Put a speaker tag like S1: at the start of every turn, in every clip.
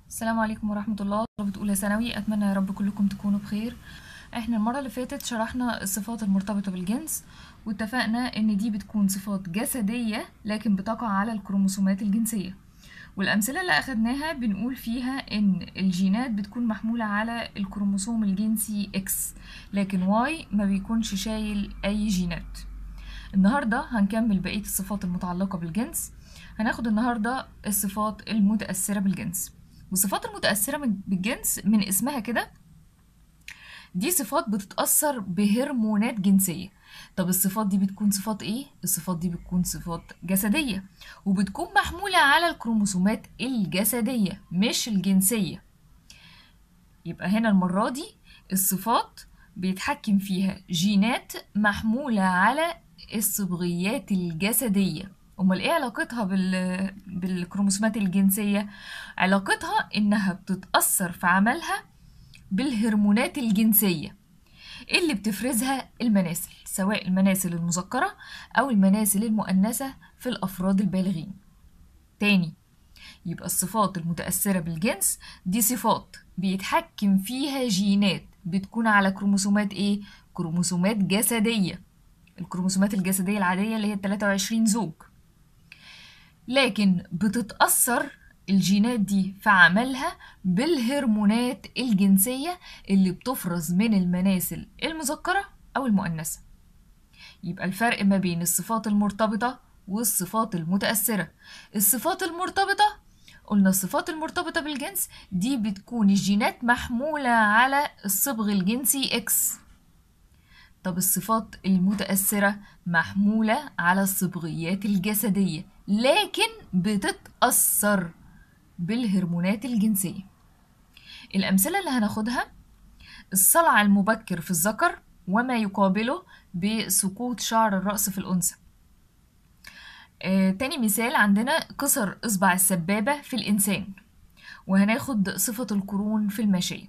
S1: السلام عليكم ورحمة الله طلبة أولى ثانوي أتمنى يا رب كلكم تكونوا بخير احنا المرة اللي فاتت شرحنا الصفات المرتبطة بالجنس واتفقنا ان دي بتكون صفات جسدية لكن بتقع على الكروموسومات الجنسية والأمثلة اللي أخدناها بنقول فيها إن الجينات بتكون محمولة على الكروموسوم الجنسي X لكن Y ما بيكونش شايل أي جينات النهاردة هنكمل بقية الصفات المتعلقة بالجنس هناخد النهاردة الصفات المتأثرة بالجنس والصفات المتأثرة من- بالجنس من اسمها كده دي صفات بتتأثر بهرمونات جنسية طب الصفات دي بتكون صفات ايه؟ الصفات دي بتكون صفات جسدية وبتكون محمولة على الكروموسومات الجسدية مش الجنسية يبقى هنا المرة دي الصفات بيتحكم فيها جينات محمولة على الصبغيات الجسدية أمال إيه علاقتها بال... بالكروموسومات الجنسية؟ علاقتها إنها بتتأثر في عملها بالهرمونات الجنسية اللي بتفرزها المناسل سواء المناسل المذكرة أو المناسل المؤنثة في الأفراد البالغين تاني يبقى الصفات المتأثرة بالجنس دي صفات بيتحكم فيها جينات بتكون على كروموسومات ايه؟ كروموسومات جسدية الكروموسومات الجسدية العادية اللي هي 23 زوج لكن بتتأثر الجينات دي في عملها بالهرمونات الجنسية اللي بتفرز من المناسل المذكرة أو المؤنثة يبقى الفرق ما بين الصفات المرتبطة والصفات المتأثرة الصفات المرتبطة قلنا الصفات المرتبطة بالجنس دي بتكون الجينات محمولة على الصبغ الجنسي إكس طب الصفات المتأثرة محمولة على الصبغيات الجسدية لكن بتتأثر بالهرمونات الجنسية الأمثلة اللي هناخدها الصلع المبكر في الذكر وما يقابله بسقوط شعر الرأس في الأنثى آه، تاني مثال عندنا كسر إصبع السبابة في الإنسان وهناخد صفة القرون في الماشية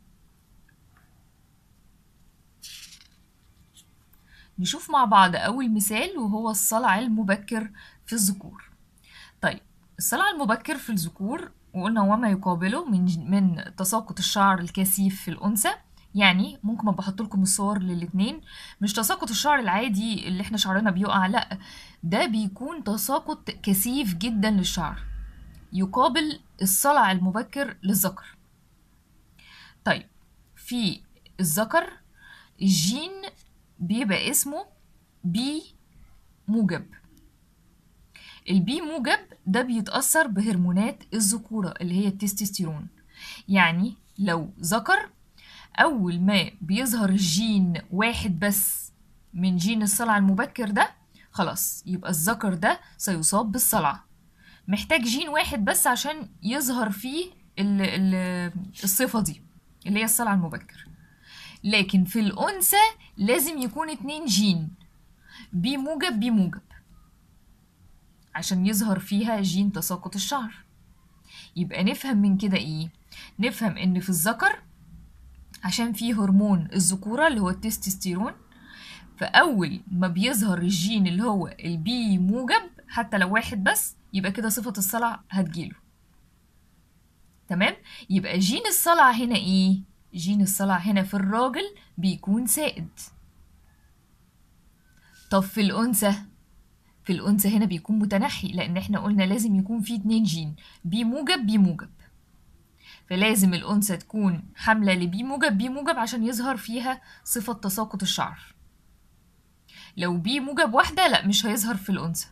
S1: نشوف مع بعض أول مثال وهو الصلع المبكر في الذكور طيب الصلع المبكر في الذكور وقلنا وما يقابله من من تساقط الشعر الكثيف في الأنثى يعني ممكن ابقى احط لكم الصور للاتنين مش تساقط الشعر العادي اللي احنا شعرنا بيقع لا ده بيكون تساقط كثيف جدا للشعر يقابل الصلع المبكر للذكر طيب في الذكر الجين بيبقى اسمه بي موجب البي موجب ده بيتأثر بهرمونات الذكورة اللي هي التستوستيرون يعني لو ذكر أول ما بيظهر الجين واحد بس من جين الصلع المبكر ده خلاص يبقى الذكر ده سيصاب بالصلع محتاج جين واحد بس عشان يظهر فيه ال ال الصفة دي اللي هي الصلع المبكر لكن في الأنثى لازم يكون اتنين جين بي موجب بي موجب عشان يظهر فيها جين تساقط الشعر يبقى نفهم من كده ايه نفهم ان في الذكر عشان فيه هرمون الذكورة اللي هو التستوستيرون فأول ما بيظهر الجين اللي هو البي موجب حتى لو واحد بس يبقى كده صفة الصلع هتجيله تمام يبقى جين الصلع هنا ايه جين الصلع هنا في الراجل بيكون سائد طب في الأنثى في الأنثى هنا بيكون متنحي لأن احنا قلنا لازم يكون فيه اتنين جين بي موجب بي موجب فلازم الأنثى تكون حاملة لبي موجب بي موجب عشان يظهر فيها صفة تساقط الشعر لو بي موجب واحدة لا مش هيظهر في الأنثى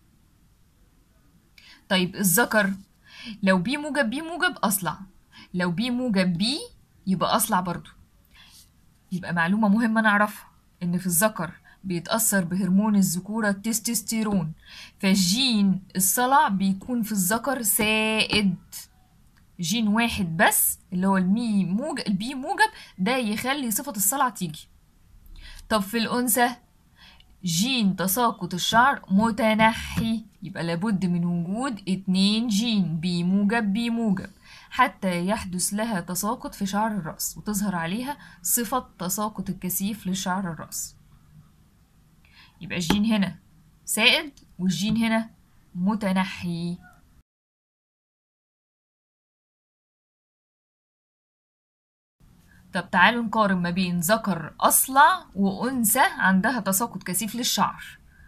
S1: طيب الذكر لو بي موجب بي موجب أصلع لو بي موجب بي يبقى أصلع برضو يبقى معلومة مهمة نعرفها إن في الذكر بيتأثر بهرمون الذكورة التستوستيرون فالجين الصلع بيكون في الذكر سائد جين واحد بس اللي هو المي موجب البي موجب ده يخلي صفة الصلع تيجي طب في الأنثى جين تساقط الشعر متنحي يبقى لابد من وجود اتنين جين بي موجب بي موجب حتى يحدث لها تساقط في شعر الرأس وتظهر عليها صفة تساقط الكثيف لشعر الرأس يبقى الجين هنا سائد والجين هنا متنحي طب تعالوا نقارن ما بين ذكر أصلع وأنثى عندها تساقط كثيف للشعر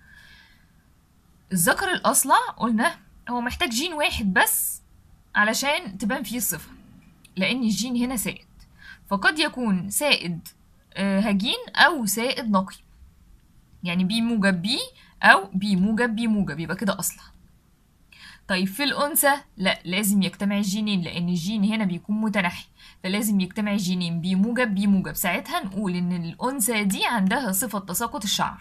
S1: الذكر الأصلع قلنا هو محتاج جين واحد بس علشان تبان فيه الصفة لأن الجين هنا سائد فقد يكون سائد آه، هجين أو سائد نقي يعني بي موجب بي أو بي موجب بي موجب يبقى كده أصلع طيب في الأنثى لا لازم يجتمع الجينين لأن الجين هنا بيكون متنحي فلازم يجتمع الجينين بي موجب بي موجب ساعتها نقول إن الأنثى دي عندها صفة تساقط الشعر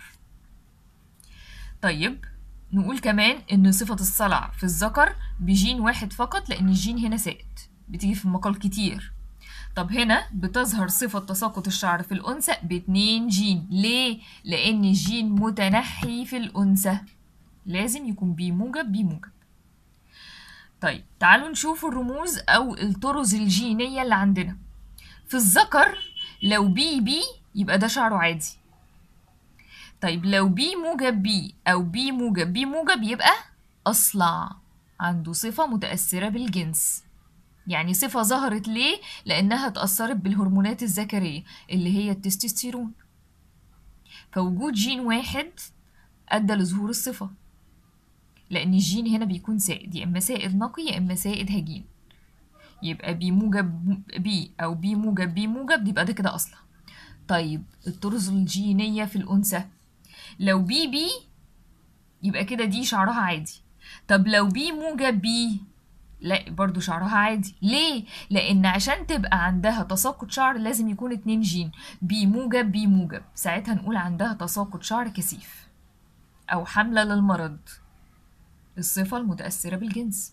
S1: طيب نقول كمان إن صفة الصلع في الذكر بجين واحد فقط لأن الجين هنا سائد بتيجي في المقال كتير طب هنا بتظهر صفة تساقط الشعر في الأنثى باتنين جين ليه؟ لأن الجين متنحي في الأنثى لازم يكون بي موجب بي موجب طيب تعالوا نشوف الرموز أو الطرز الجينية اللي عندنا في الذكر لو بي بي يبقى ده شعره عادي طيب لو بي موجب بي أو بي موجب بي موجب يبقى أصلع عنده صفة متأثرة بالجنس يعني صفة ظهرت ليه؟ لأنها اتأثرت بالهرمونات الذكرية اللي هي التستوستيرون فوجود جين واحد أدى لظهور الصفة لأن الجين هنا بيكون سائد يا إما سائد نقي يا إما سائد هجين يبقى بي موجب بي أو بي موجب بي موجب يبقى ده كده أصلا طيب الطرز الجينية في الأنثى لو بي بي يبقى كده دي شعرها عادي طب لو بي موجب بي لا برضو شعرها عادي ليه لان عشان تبقى عندها تساقط شعر لازم يكون اتنين جين بي موجب بي موجب ساعتها نقول عندها تساقط شعر كثيف او حملة للمرض الصفة المتأثرة بالجنس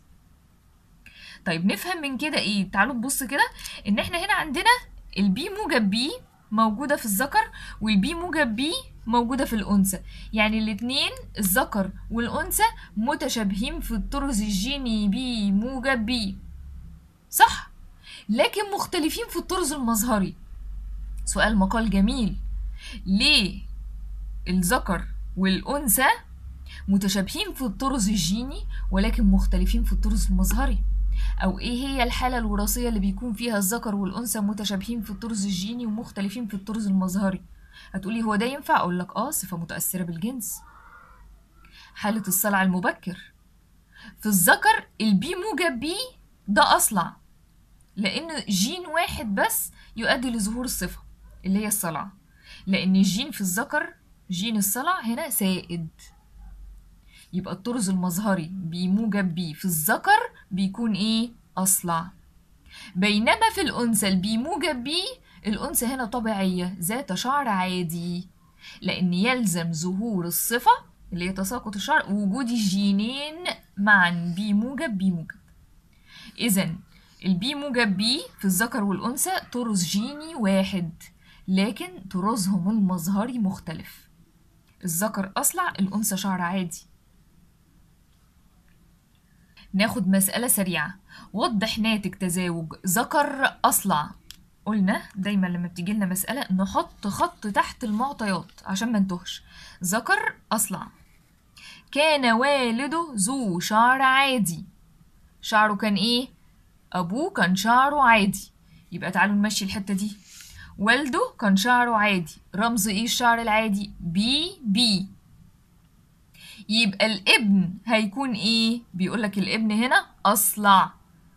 S1: طيب نفهم من كده ايه تعالوا نبص كده ان احنا هنا عندنا البي موجب بي موجودة في الذكر والبي موجب بي موجودة في الأنثى يعني الاتنين الذكر والأنثى متشابهين في الطرز الجيني بي موجب بي صح لكن مختلفين في الطرز المظهري سؤال مقال جميل ليه الذكر والأنثى متشابهين في الطرز الجيني ولكن مختلفين في الطرز المظهري أو إيه هي الحالة الوراثية اللي بيكون فيها الذكر والأنثى متشابهين في الطرز الجيني ومختلفين في الطرز المظهري هتقولي هو ده ينفع أقول لك آه صفة متأثرة بالجنس حالة الصلع المبكر في الذكر البي موجب بي ده أصلع لأن جين واحد بس يؤدي لظهور الصفة اللي هي الصلع لأن الجين في الذكر جين الصلع هنا سائد يبقى الطرز المظهري بي موجب بي في الذكر بيكون ايه أصلع بينما في الأنثى البي موجب بي الأنثى هنا طبيعية ذات شعر عادي لأن يلزم ظهور الصفة اللي هي تساقط الشعر وجود الجينين معا بي موجب بي موجب إذا البي موجب بي في الذكر والأنثى طرز جيني واحد لكن طرزهم المظهري مختلف الذكر أصلع الأنثى شعر عادي ناخد مسألة سريعة وضح ناتج تزاوج ذكر أصلع قلنا دايما لما بتيجي لنا مسألة نحط خط تحت المعطيات عشان ما نتوهش ذكر أصلع كان والده ذو شعر عادي شعره كان ايه أبوه كان شعره عادي يبقى تعالوا نمشي الحتة دي والده كان شعره عادي رمز ايه الشعر العادي بي بي يبقى الابن هيكون ايه بيقولك الابن هنا اصلع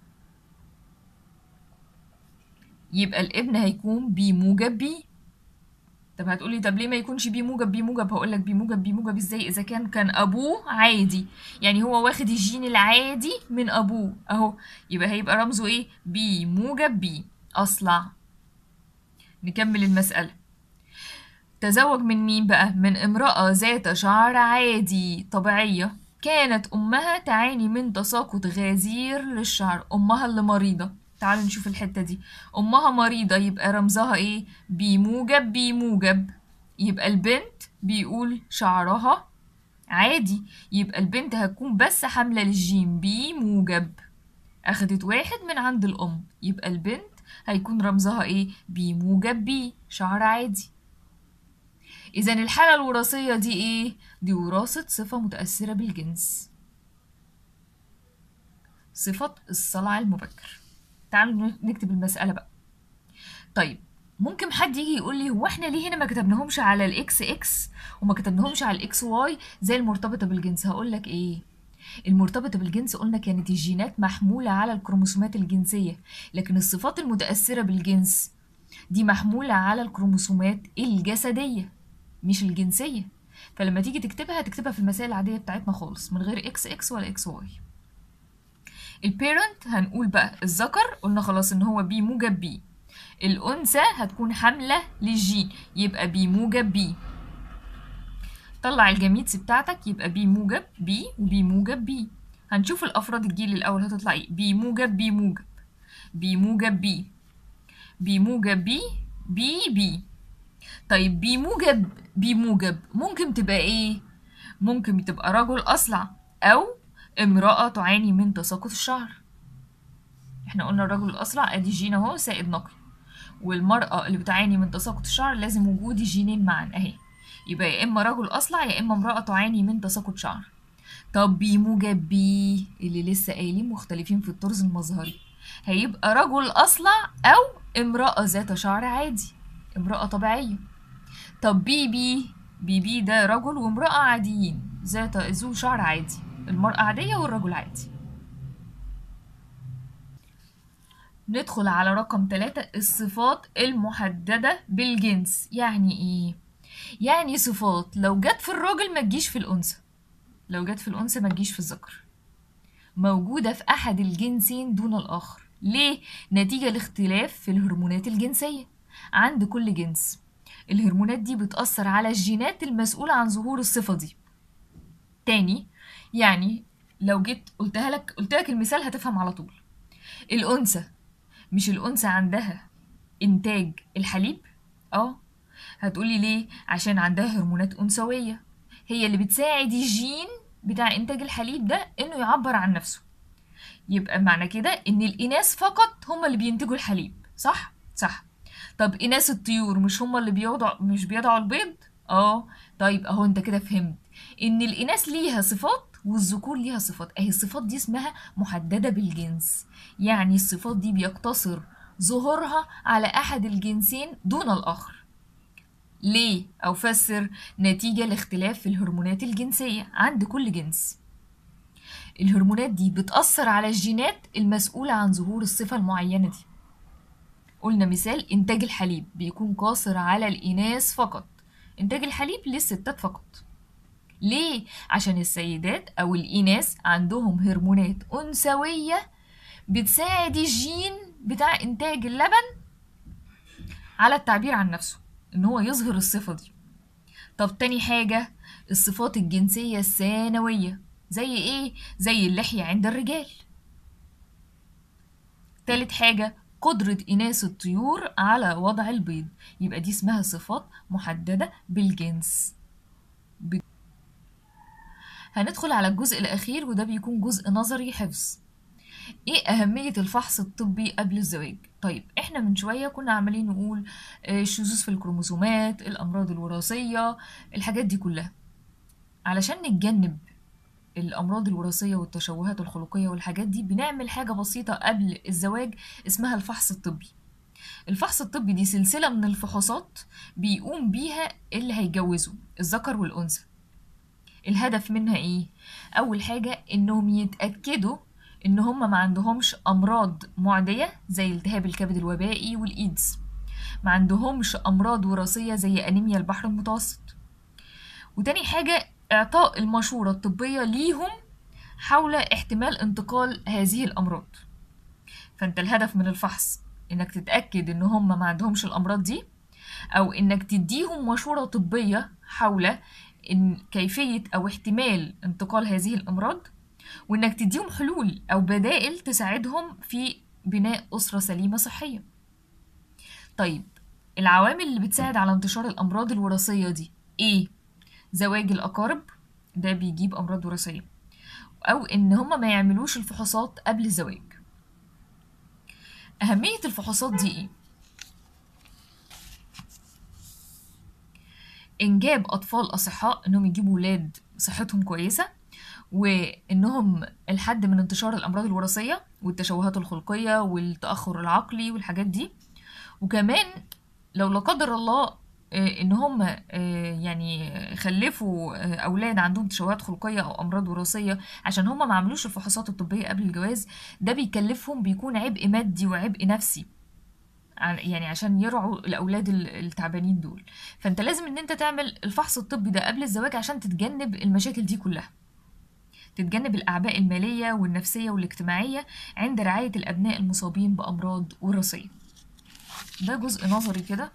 S1: يبقى الابن هيكون بي موجب بي طب هتقولي طب ليه ما يكونش بي موجب بي موجب هقولك بي موجب بي موجب ازاي اذا كان كان ابوه عادي يعني هو واخد الجين العادي من ابوه اهو يبقى هيبقى رمزه ايه بي موجب بي اصلع نكمل المسألة تزوج من مين بقى؟ من امرأة ذات شعر عادي طبيعية كانت أمها تعاني من تساقط غزير للشعر أمها اللي مريضة تعالوا نشوف الحتة دي أمها مريضة يبقى رمزها إيه؟ بي موجب بي موجب يبقى البنت بيقول شعرها عادي يبقى البنت هتكون بس حاملة للجيم بي موجب أخدت واحد من عند الأم يبقى البنت هيكون رمزها إيه؟ بي موجب بي شعر عادي إذا الحالة الوراثية دي إيه؟ دي وراثة صفة متأثرة بالجنس صفة الصلع المبكر تعالوا نكتب المسألة بقى طيب ممكن حد يجي يقول لي هو احنا ليه هنا ما كتبناهمش على الاكس اكس وما كتبناهمش على الاكس واي زي المرتبطه بالجنس هقول لك ايه المرتبطة بالجنس قلنا كانت الجينات محمولة على الكروموسومات الجنسية لكن الصفات المتأثرة بالجنس دي محمولة على الكروموسومات الجسدية مش الجنسية فلما تيجي تكتبها تكتبها في المسائل العادية بتاعتنا خالص من غير اكس اكس ولا اكس واي البيرنت هنقول بقى الذكر قلنا خلاص ان هو بي موجب بي الأنثى هتكون حاملة للجين يبقى بي موجب بي طلع الجميتس بتاعتك يبقى بي موجب بي وبي موجب بي هنشوف الأفراد الجيل الأول هتطلع ايه بي موجب بي موجب بي موجب بي بي موجب بي بي بي طيب بي موجب بي موجب ممكن تبقى ايه ممكن تبقى رجل أصلع أو امرأة تعاني من تساقط الشعر احنا قلنا الرجل الأصلع ادي جين اهو سائد نقي والمرأة اللي بتعاني من تساقط الشعر لازم وجود الجينين معا اهي يبقى يا اما رجل اصلع يا اما امرأة تعاني من تساقط شعر طب بي موجب بي اللي لسه قايلين مختلفين في الطرز المظهري هيبقى رجل اصلع او امرأة ذات شعر عادي امرأة طبيعية طب بي بي بي بي ده رجل وامرأة عاديين ذات ذو شعر عادي المرأة عادية والرجل عادي ندخل على رقم ثلاثة الصفات المحددة بالجنس يعني ايه؟ يعني صفات لو جت في الراجل ما تجيش في الأنثى لو جت في الأنثى ما تجيش في الذكر موجودة في أحد الجنسين دون الآخر ليه؟ نتيجة لاختلاف في الهرمونات الجنسية عند كل جنس الهرمونات دي بتأثر على الجينات المسؤولة عن ظهور الصفة دي تاني يعني لو جيت قلتها لك قلت لك المثال هتفهم على طول الأنثى مش الأنثى عندها إنتاج الحليب؟ اه هتقولي ليه؟ عشان عندها هرمونات أنثوية هي اللي بتساعد الجين بتاع إنتاج الحليب ده إنه يعبر عن نفسه يبقى معنى كده إن الإناث فقط هما اللي بينتجوا الحليب صح؟ صح طب إناث الطيور مش هما اللي بيوضع مش بيضعوا البيض؟ اه طيب أهو أنت كده فهمت إن الإناث ليها صفات والذكور ليها صفات أهي الصفات دي اسمها محددة بالجنس يعني الصفات دي بيقتصر ظهورها على أحد الجنسين دون الآخر ليه أو فسر نتيجة لاختلاف في الهرمونات الجنسية عند كل جنس الهرمونات دي بتأثر على الجينات المسؤولة عن ظهور الصفة المعينة دي قلنا مثال إنتاج الحليب بيكون قاصر على الإناث فقط إنتاج الحليب للستات فقط ليه؟ عشان السيدات أو الإناث عندهم هرمونات أنثوية بتساعد الجين بتاع إنتاج اللبن على التعبير عن نفسه إن هو يظهر الصفة دي طب تاني حاجة الصفات الجنسية الثانوية زي إيه؟ زي اللحية عند الرجال تالت حاجة قدرة إناث الطيور على وضع البيض يبقى دي اسمها صفات محددة بالجنس ب... هندخل على الجزء الأخير وده بيكون جزء نظري حفظ ايه أهمية الفحص الطبي قبل الزواج؟ طيب احنا من شوية كنا عمالين نقول الشذوذ في الكروموسومات الأمراض الوراثية الحاجات دي كلها علشان نتجنب الأمراض الوراثية والتشوهات الخلقية والحاجات دي بنعمل حاجة بسيطة قبل الزواج اسمها الفحص الطبي الفحص الطبي دي سلسلة من الفحوصات بيقوم بيها اللي هيجوزوا الذكر والأنثى الهدف منها ايه؟ أول حاجة إنهم يتأكدوا إن هما ما عندهمش أمراض معدية زي التهاب الكبد الوبائي والإيدز ما عندهمش أمراض وراثية زي أنيميا البحر المتوسط وتاني حاجة إعطاء المشورة الطبية ليهم حول احتمال انتقال هذه الأمراض فأنت الهدف من الفحص إنك تتأكد إن هم ما عندهمش الأمراض دي أو إنك تديهم مشورة طبية حول إن كيفية أو احتمال انتقال هذه الأمراض وإنك تديهم حلول أو بدائل تساعدهم في بناء أسرة سليمة صحية طيب العوامل اللي بتساعد على انتشار الأمراض الوراثية دي إيه؟ زواج الأقارب ده بيجيب أمراض وراثية أو إن هما ما يعملوش الفحوصات قبل الزواج أهمية الفحوصات دي إيه؟ إنجاب أطفال أصحاء إنهم يجيبوا ولاد صحتهم كويسة وإنهم الحد من انتشار الأمراض الوراثية والتشوهات الخلقية والتأخر العقلي والحاجات دي وكمان لو لا قدر الله آه، ان هم آه، يعني خلفوا آه، اولاد عندهم تشوهات خلقيه او امراض وراثيه عشان هم ما عملوش الفحوصات الطبيه قبل الجواز ده بيكلفهم بيكون عبء مادي وعبء نفسي ع- يعني عشان يرعوا الاولاد ال- التعبانين دول فانت لازم ان انت تعمل الفحص الطبي ده قبل الزواج عشان تتجنب المشاكل دي كلها تتجنب الاعباء الماليه والنفسيه والاجتماعيه عند رعايه الابناء المصابين بامراض وراثيه ده جزء نظري كده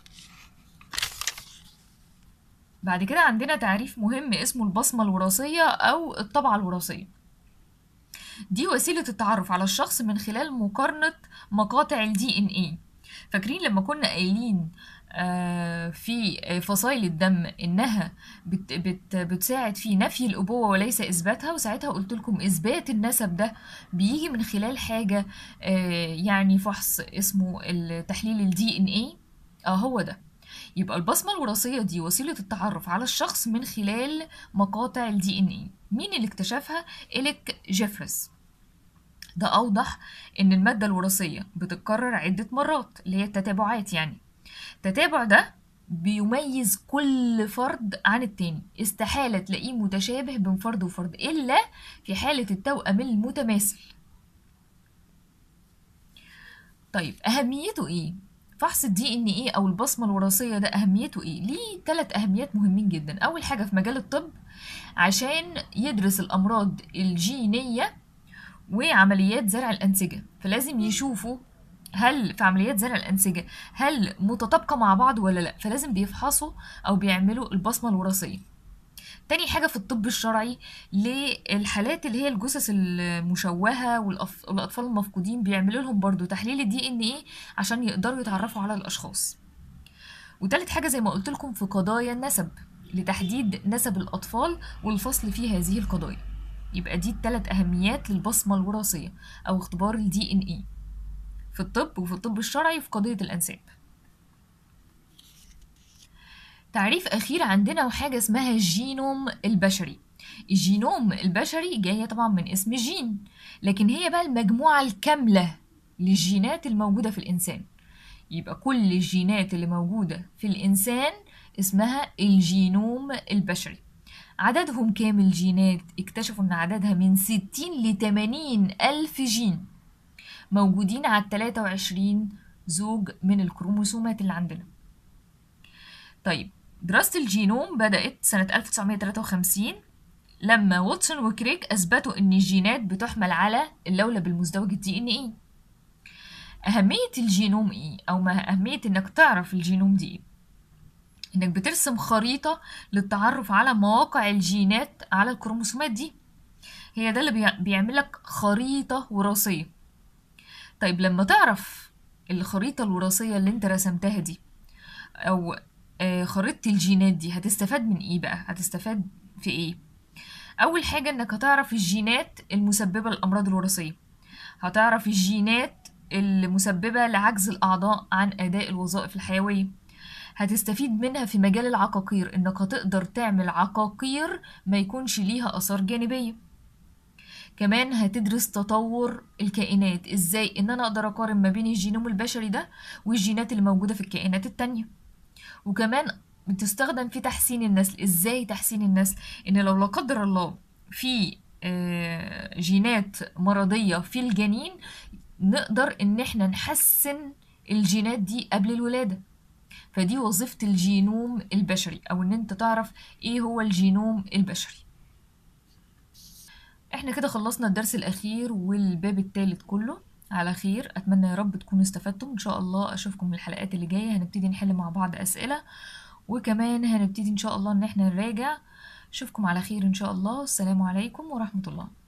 S1: بعد كده عندنا تعريف مهم اسمه البصمة الوراثية أو الطبعة الوراثية دي وسيلة التعرف على الشخص من خلال مقارنة مقاطع الدي ان ايه فاكرين لما كنا قايلين آه، في فصائل الدم انها بت بت بتساعد في نفي الابوه وليس اثباتها وساعتها قلت لكم اثبات النسب ده بيجي من خلال حاجه آه، يعني فحص اسمه التحليل الدي ان ايه اه هو ده يبقى البصمة الوراثية دي وسيلة التعرف على الشخص من خلال مقاطع الدي ان اي مين اللي اكتشفها؟ إليك جيفرس ده أوضح إن المادة الوراثية بتتكرر عدة مرات اللي هي التتابعات يعني التتابع ده بيميز كل فرد عن التاني استحالة تلاقيه متشابه بين فرد وفرد إلا في حالة التوأم المتماثل طيب أهميته إيه؟ فحص الدي ان ايه او البصمه الوراثيه ده اهميته ايه ليه ثلاث اهميات مهمين جدا اول حاجه في مجال الطب عشان يدرس الامراض الجينيه وعمليات زرع الانسجه فلازم يشوفوا هل في عمليات زرع الانسجه هل متطابقه مع بعض ولا لا فلازم بيفحصوا او بيعملوا البصمه الوراثيه تاني حاجة في الطب الشرعي للحالات اللي هي الجثث المشوهة والأف- والأطفال المفقودين بيعملوا لهم برضو تحليل الدي ان ايه عشان يقدروا يتعرفوا على الأشخاص وتالت حاجة زي ما قلت لكم في قضايا النسب لتحديد نسب الأطفال والفصل في هذه القضايا يبقى دي التلات أهميات للبصمة الوراثية أو اختبار الدي ان ايه في الطب وفي الطب الشرعي في قضية الأنساب تعريف أخير عندنا وحاجة اسمها الجينوم البشري الجينوم البشري جاية طبعا من اسم جين لكن هي بقى المجموعة الكاملة للجينات الموجودة في الإنسان يبقى كل الجينات اللي موجودة في الإنسان اسمها الجينوم البشري عددهم كام الجينات اكتشفوا ان عددها من 60 ل 80 ألف جين موجودين على 23 زوج من الكروموسومات اللي عندنا طيب دراسة الجينوم بدأت سنة 1953 لما واتسون وكريك أثبتوا إن الجينات بتحمل على اللولب المزدوج الدي إن إيه أهمية الجينوم إيه أو ما أهمية إنك تعرف الجينوم دي إيه إنك بترسم خريطة للتعرف على مواقع الجينات على الكروموسومات دي هي ده اللي بيع- بيعملك خريطة وراثية طيب لما تعرف الخريطة الوراثية اللي انت رسمتها دي أو آه، خريطة الجينات دي هتستفاد من ايه بقى هتستفاد في ايه اول حاجة انك هتعرف الجينات المسببة للامراض الوراثية هتعرف الجينات المسببة لعجز الاعضاء عن اداء الوظائف الحيوية هتستفيد منها في مجال العقاقير انك هتقدر تعمل عقاقير ما يكونش ليها اثار جانبية كمان هتدرس تطور الكائنات ازاي ان انا اقدر اقارن ما بين الجينوم البشري ده والجينات اللي موجودة في الكائنات التانية وكمان بتستخدم في تحسين النسل ازاي تحسين النسل ان لو لا قدر الله في آه، جينات مرضية في الجنين نقدر ان احنا نحسن الجينات دي قبل الولادة فدي وظيفة الجينوم البشري او ان انت تعرف ايه هو الجينوم البشري احنا كده خلصنا الدرس الاخير والباب الثالث كله على خير اتمنى يا رب تكونوا استفدتم ان شاء الله اشوفكم الحلقات اللي جايه هنبتدي نحل مع بعض اسئله وكمان هنبتدي ان شاء الله ان احنا نراجع اشوفكم على خير ان شاء الله السلام عليكم ورحمه الله